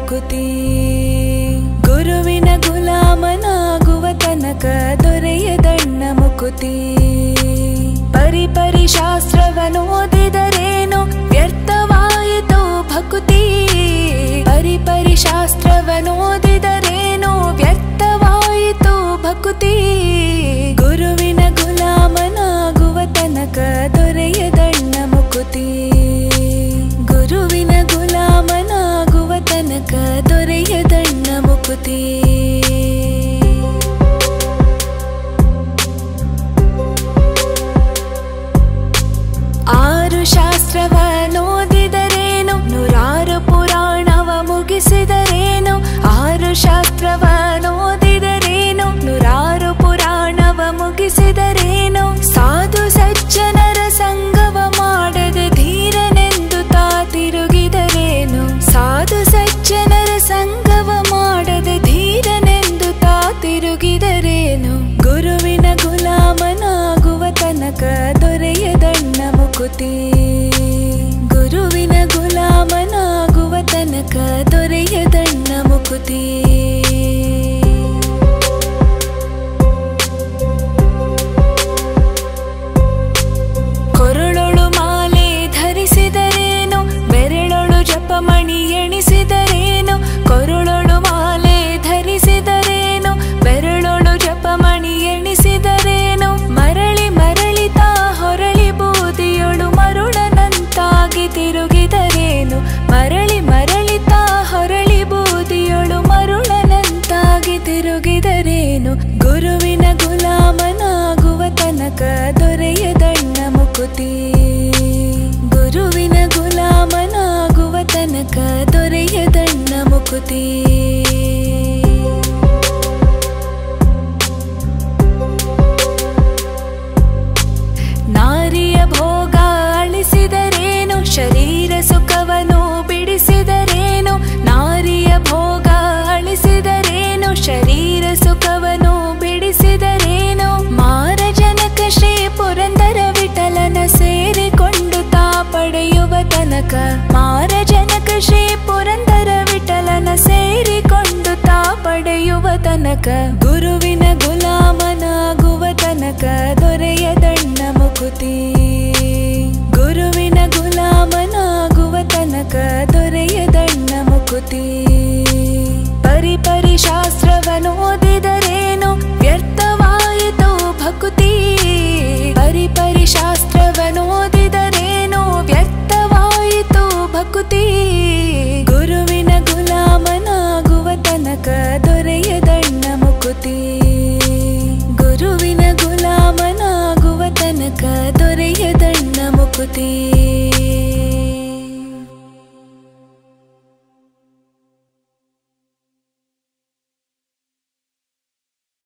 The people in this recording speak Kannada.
ಮುಕುತಿ ಗುರುವಿನ ಗುಲಾಮನಾಗುವ ತನಕ ದೊರೆಯದಣ್ಣ ಮುಕುತಿ ಪರಿ ಪರಿ ಶಾಸ್ತ್ರವನ್ನು ಓದಿದರೇನು ವ್ಯರ್ಥವಾಯಿತು ಭಕುತಿ ಪರಿ ಪರಿ ಶಾಸ್ತ್ರವನ್ನು ಓದಿದರೇನು ವ್ಯರ್ಥವಾಯಿತು ಭಕುತಿ ಗುರುವಿನ ಗುಲಾಮನಾಗುವ ತನಕ ದೊರೆಯದಣ್ಣ ಮುಕುತಿ ಗುರುವಿನ ಗುಲಾಮನಾಗುವ ತನಕ ದೊರೆಯದಣ್ಣ ಮುಕುತಿ ಆರು ಶಾಸ್ತ್ರವ ನೋದಿದರೇನು ನೂರಾರು ಪುರಾಣವ ಮುಗಿಸಿದರೇನು ಆರು ಶಾಸ್ತ್ರವ ನೋದಿದರೇನು ನೂರಾರು ಪುರಾಣವ ಮುಗಿಸಿದರೇನು ಸಾಧು ಸಜ್ಜನರ ಸಂಗವ ಮಾಡದೆ ಧೀರನೆಂದು ತಾ ತಿರುಗಿದರೇನು ಸಾಧು ಸಜ್ಜನರ ಸಂಗವ ಮಾಡದೆ ಧೀರನೆಂದು ತಾ ತಿರುಗಿದರೇನು ಗುರುವಿನ ಗುಲಾಮನಾಗುವ ತನಕ ದೊರೆಯದಣ್ಣ ಮುಕುತಿ ಗುರುವಿನ ಗುಲಾಮನಾಗುವ ತನಕ ದೊರೆಯದಣ್ಣ ಮುಕುತಿ ಕೊರಳೊಳು ಮಾಲೆ ಧರಿಸಿದರೇನು ಬೆರಳೊಳು ಜಪಮಣಿ ಎಣಿಸಿದರೇನು ಕೊರಳೊಳು ಮಾಲೆ ಧರಿಸಿದರೇನು ಬೆರಳೊಳು ಜಪಮಣಿ ಎಣಿಸಿದರೇನು ಮರಳಿ ಮರಳಿತಾ ಹೊರಳಿ ಬೂದಿಯೊಳು ಮರುಳನಂತಾಗಿ ತಿರುಗಿದರೇನು ಮರಳಿ ಮರಳಿತಾ ಹೊರಳಿ ಬೂದಿಯೊಳು ಮರುಳನಂತಾಗಿ ತಿರುಗಿದರೇನು ಗುರುವಿನ ಗುಲಾಮನಾಗುವ ತನಕ ದೊರೆಯದಣ್ಣ ಮುಕುತಿ ಗುರುವಿನ ಗುಲಾಮನಾಗುವ ತನಕ ದೊರೆಯದಣ್ಣ ಮುಕುತಿ ನಾರಿಯ ಭೋಗ ಅಳಿಸಿದರೇನು ಶರೀರ ಸುಖವನ್ನು ಬಿಡಿಸಿದರೇನು ನಾರಿಯ ಭೋಗ ಅಳಿಸಿದರೇನು ಶರೀರ ಸುಖವನ್ನು ಬಿಡಿಸಿದರೇನು ಮಾರ ಜನಕ ಶ್ರೀ ಪುರಂದರ ವಿಠಲನ ಸೇರಿಕೊಂಡು ತಾ ಪಡೆಯುವ ತನಕ ಮಾರ ಜನಕ ಶ್ರೀ ಪುರಂದರ ವಿಠಲನ ಸೇರಿಕೊಂಡು ತಾ ಪಡೆಯುವ ತನಕ ಗುರುವಿನ ಗುಲಾಮನಾಗುವ ತನಕ ದೊರೆಯದಣ್ಣ ಮುಕುತಿ ಗುರುವಿನ ಗುಲಾಮನಾಗುವ ತನಕ ದೊರೆಯದಣ್ಣ ಮುಕುತಿ ಪರಿ ಪರಿ ಶಾಸ್ತ್ರವನ್ನು ಓದಿದರೇನು ವ್ಯರ್ಥವಾಯಿತು ಭಕುತಿ ಪರಿ ಪರಿ ಶಾಸ್ತ್ರವನ್ನು ಓದಿದರೇನು ವ್ಯರ್ಥವಾಯಿತು ಭಕುತಿ ಗುರುವಿನ ಗುಲಾಮನಾಗುವ ತನಕ ದೊರೆಯದಣ್ಣ ಮುಕುತಿ ಗುರುವಿನ ಗುಲಾಮನಾಗುವ ತನಕ ದೊರೆಯದಣ್ಣ ಮುಕುತಿ